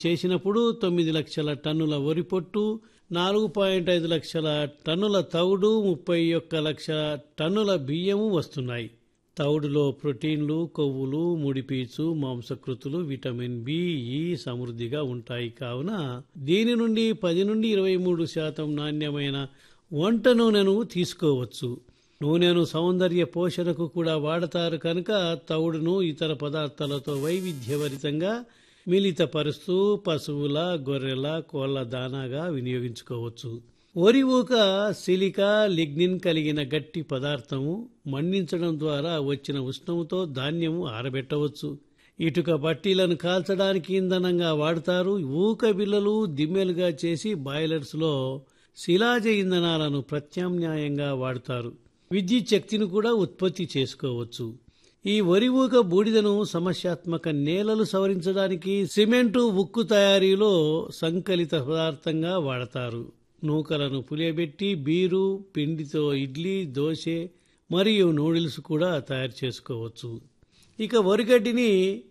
చేసినప్పుడు తొమ్మిది లక్షల టన్నుల వరి పొట్టు నాలుగు పాయింట్ ఐదు లక్షల టన్నుల తవుడు ముప్పై ఒక్క లక్షల టన్నుల బియ్యము వస్తున్నాయి తవుడులో ప్రోటీన్లు కొవ్వులు ముడిపీచు మాంసకృతులు విటమిన్ బి ఈ సమృద్ధిగా ఉంటాయి కావున దీని నుండి పది నుండి ఇరవై మూడు శాతం నాణ్యమైన వంట నూనెను తీసుకోవచ్చు నూనెను సౌందర్య పోషణకు కూడా వాడతారు కనుక తవుడును ఇతర పదార్థాలతో వైవిధ్యభరితంగా మిళితపరుస్తూ పశువుల గొర్రెల కోళ్ల దానాగా వినియోగించుకోవచ్చు వరి ఊక సిలికా లిగ్నిన్ కలిగిన గట్టి పదార్థము మండించడం ద్వారా వచ్చిన ఉష్ణంతో ధాన్యము ఆరబెట్టవచ్చు ఇటుక బట్టీలను కాల్చడానికి ఇంధనంగా వాడతారు ఊక బిల్లలు దిమ్మెలుగా చేసి బాయిలర్స్లో శిలాజ ఇంధనాలను ప్రత్యామ్నాయంగా వాడతారు విద్యుత్ శక్తిని కూడా ఉత్పత్తి చేసుకోవచ్చు ఈ వరి ఊక బూడిదను సమస్యాత్మక నేలలు సవరించడానికి సిమెంటు ఉక్కు తయారీలో సంకలిత పదార్థంగా వాడతారు నూకలను పులియబెట్టి బీరు పిండితో ఇడ్లీ దోశ మరియు నూడిల్స్ కూడా తయారు చేసుకోవచ్చు ఇక వరిగడ్డిని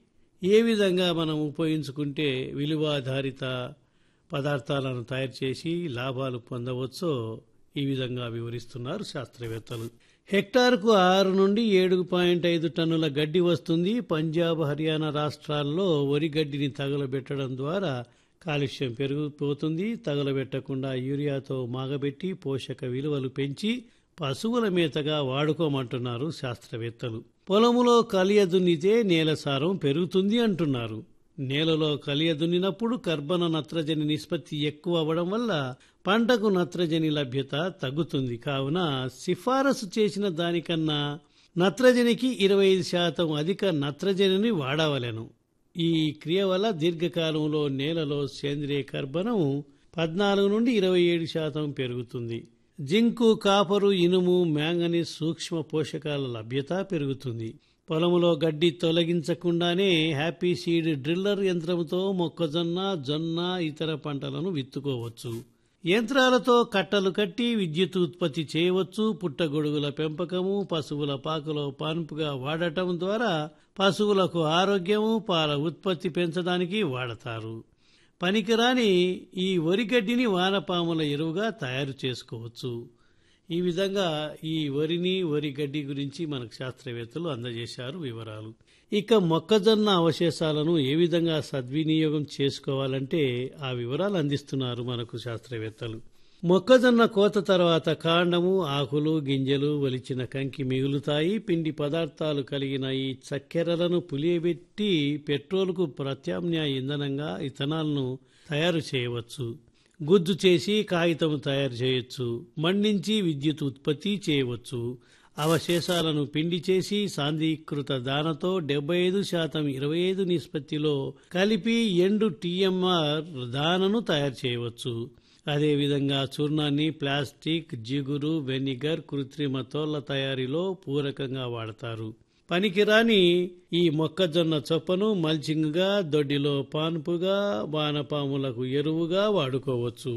ఏ విధంగా మనం ఉపయోగించుకుంటే విలువాధారిత పదార్థాలను తయారు చేసి లాభాలు పొందవచ్చో ఈ విధంగా వివరిస్తున్నారు శాస్త్రవేత్తలు హెక్టార్కు ఆరు నుండి ఏడు పాయింట్ ఐదు టన్నుల గడ్డి వస్తుంది పంజాబ్ హర్యానా రాష్ట్రాల్లో వరి గడ్డిని తగలబెట్టడం ద్వారా కాలుష్యం పెరిగిపోతుంది తగలబెట్టకుండా యూరియాతో మాగబెట్టి పోషక విలువలు పెంచి పశువుల మేతగా వాడుకోమంటున్నారు శాస్త్రవేత్తలు పొలములో కలియ దున్నితే నేల సారం పెరుగుతుంది అంటున్నారు నేలలో కలియ దున్నినప్పుడు కర్బన నత్రజని నిష్పత్తి ఎక్కువ అవ్వడం వల్ల పంటకు నత్రజని లభ్యత తగ్గుతుంది కావున సిఫారసు చేసిన దానికన్నా నత్రజనికి ఇరవై ఐదు శాతం అధిక నత్రజనిని వాడవలెను ఈ క్రియ వల్ల దీర్ఘకాలంలో నేలలో సేంద్రియ కర్బనం పద్నాలుగు నుండి ఇరవై ఏడు శాతం పెరుగుతుంది జింకు కాపరు ఇనుము మ్యాంగనీస్ సూక్ష్మ పోషకాల లభ్యత పెరుగుతుంది పొలములో గడ్డి తొలగించకుండానే హ్యాపీ సీడ్ డ్రిల్లర్ యంత్రంతో మొక్కజొన్న జొన్న ఇతర పంటలను విత్తుకోవచ్చు యంత్రాలతో కట్టలు కట్టి విద్యుత్ ఉత్పత్తి చేయవచ్చు పుట్టగొడుగుల పెంపకము పశువుల పాకలో పాన్పుగా వాడటం ద్వారా పశువులకు ఆరోగ్యము పాల ఉత్పత్తి పెంచడానికి వాడతారు పనికిరాని ఈ వరిగడ్డిని వానపాముల ఎరువుగా తయారు చేసుకోవచ్చు ఈ విధంగా ఈ వరిని వరి గడ్డి గురించి మనకు శాస్త్రవేత్తలు అందజేశారు వివరాలు ఇక మొక్కజొన్న అవశేషాలను ఏ విధంగా సద్వినియోగం చేసుకోవాలంటే ఆ వివరాలు అందిస్తున్నారు మనకు శాస్త్రవేత్తలు మొక్కజొన్న కోత తర్వాత కాండము ఆకులు గింజలు వలిచిన కంకి మిగులుతాయి పిండి పదార్థాలు కలిగిన ఈ చక్కెరలను పులియబెట్టి పెట్రోల్కు ప్రత్యామ్నాయ ఇంధనంగా ఇథనాల్ను తయారు చేయవచ్చు గుజ్జు చేసి కాగితం తయారు చేయొచ్చు మండించి విద్యుత్ ఉత్పత్తి చేయవచ్చు అవశేషాలను పిండి చేసి సాంద్రీకృత దానతో డెబ్బై ఐదు శాతం ఇరవై ఐదు నిష్పత్తిలో కలిపి ఎండు టీఎంఆర్ దానను తయారు చేయవచ్చు అదేవిధంగా చూర్ణాన్ని ప్లాస్టిక్ జిగురు వెనిగర్ కృత్రిమ తోళ్ల తయారీలో పూరకంగా వాడతారు పనికిరాని ఈ మొక్కజొన్న చొప్పను మల్చింగ్గా దొడ్డిలో పాన్పుగా వానపాములకు ఎరువుగా వాడుకోవచ్చు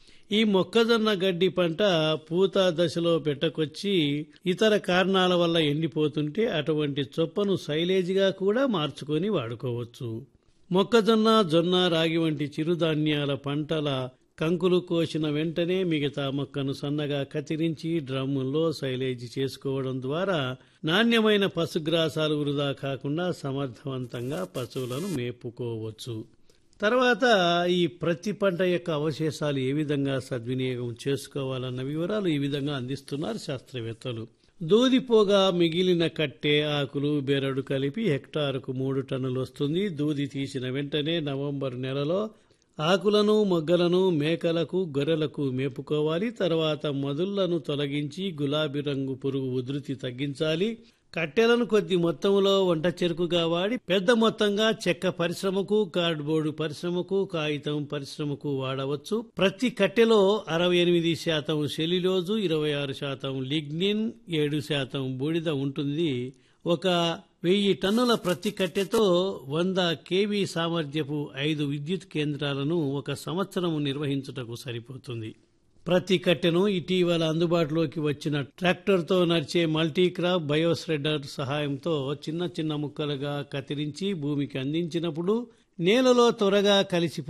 ఈ మొక్కజొన్న గడ్డి పంట పూత దశలో పెట్టకొచ్చి ఇతర కారణాల వల్ల ఎండిపోతుంటే అటువంటి చొప్పను సైలేజ్గా కూడా మార్చుకొని వాడుకోవచ్చు మొక్కజొన్న జొన్న రాగి వంటి చిరుధాన్యాల పంటల కంకులు కోసిన వెంటనే మిగతా మొక్కను సన్నగా కత్తిరించి డ్రమ్ముల్లో సైలేజీ చేసుకోవడం ద్వారా నాణ్యమైన పశుగ్రాసాలు వృధా కాకుండా సమర్థవంతంగా పశువులను మేపుకోవచ్చు తర్వాత ఈ ప్రతి పంట యొక్క అవశేషాలు ఏ విధంగా సద్వినియోగం చేసుకోవాలన్న వివరాలు ఈ విధంగా అందిస్తున్నారు శాస్త్రవేత్తలు దూదిపోగా మిగిలిన కట్టె ఆకులు బెరడు కలిపి హెక్టారుకు మూడు టన్నులు వస్తుంది దూది తీసిన వెంటనే నవంబర్ నెలలో ఆకులను మొగ్గలను మేకలకు గొర్రెలకు మేపుకోవాలి తర్వాత మదుళ్లను తొలగించి గులాబీ రంగు పురుగు ఉధృతి తగ్గించాలి కట్టెలను కొద్ది మొత్తంలో వంట చెరుకుగా వాడి పెద్ద మొత్తంగా చెక్క పరిశ్రమకు కార్డ్బోర్డు పరిశ్రమకు కాగితం పరిశ్రమకు వాడవచ్చు ప్రతి కట్టెలో అరవై ఎనిమిది శాతం సెల్యులోజు ఇరవై ఆరు శాతం లిగ్నిన్ ఏడు శాతం బూడిద ఉంటుంది ఒక వెయ్యి టన్నుల ప్రతి కట్టెతో వంద కేవీ సామర్థ్యపు ఐదు విద్యుత్ కేంద్రాలను ఒక సంవత్సరం నిర్వహించుటకు సరిపోతుంది ప్రతి కట్టెను ఇటీవల అందుబాటులోకి వచ్చిన ట్రాక్టర్తో నడిచే మల్టీక్రాప్ బయోస్రెడర్ సహాయంతో చిన్న చిన్న ముక్కలుగా కత్తిరించి భూమికి అందించినప్పుడు నేలలో త్వరగా కలిసి